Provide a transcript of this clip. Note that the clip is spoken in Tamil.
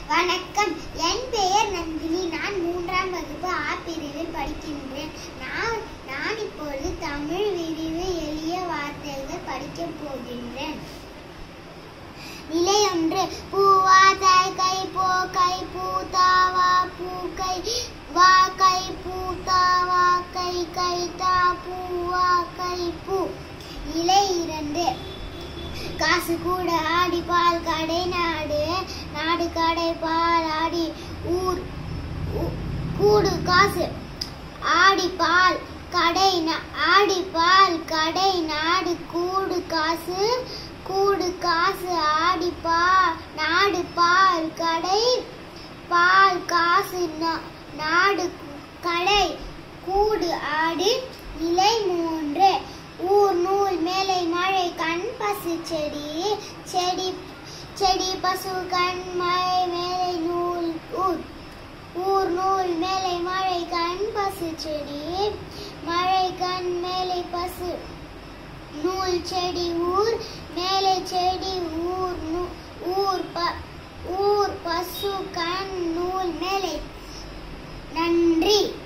வணக்கம் என் பெயர் நந்தினி நான் மூன்றாம் வகுப்பு ஆ பிரிவில் படிக்கின்றேன் நான் நான் இப்பொழுது தமிழ் விரிவு எளிய வார்த்தைகள் படிக்கப் போகின்றேன் நிலையொன்று பூவா தாய் கை போ கை பூத்தாவா பூக்கை வா கை பூத்தாவா கை கை தா பூவா கை பூ நிலை இரண்டு காசு கூட ஆடி பால் கடை நாடு நாடு கடை பால் ஆடி ஊர் ஊ- கூடு காசு ஆடி பால் கடை நா- ஆடி பால் கடை நாடு கூடு காசு கூடு காசு ஆடி பால் நாடு பால் கடை பால் காசு நா- நாடு கடை கூடு ஆடு நிலை மூன்று ஊர் நூல் மேலை மழை கண் பசு செடி செடி செடி பசு கண் மழை மேலை நூல் ஊர் ஊர் நூல் மேலை மழை கண் பசு செடி மழை கண் மேலை பசு நூல் செடி ஊர் மேலே செடி ஊர் நூ- ஊர் ப ஊர் பசு கண் நூல் மேலே நன்றி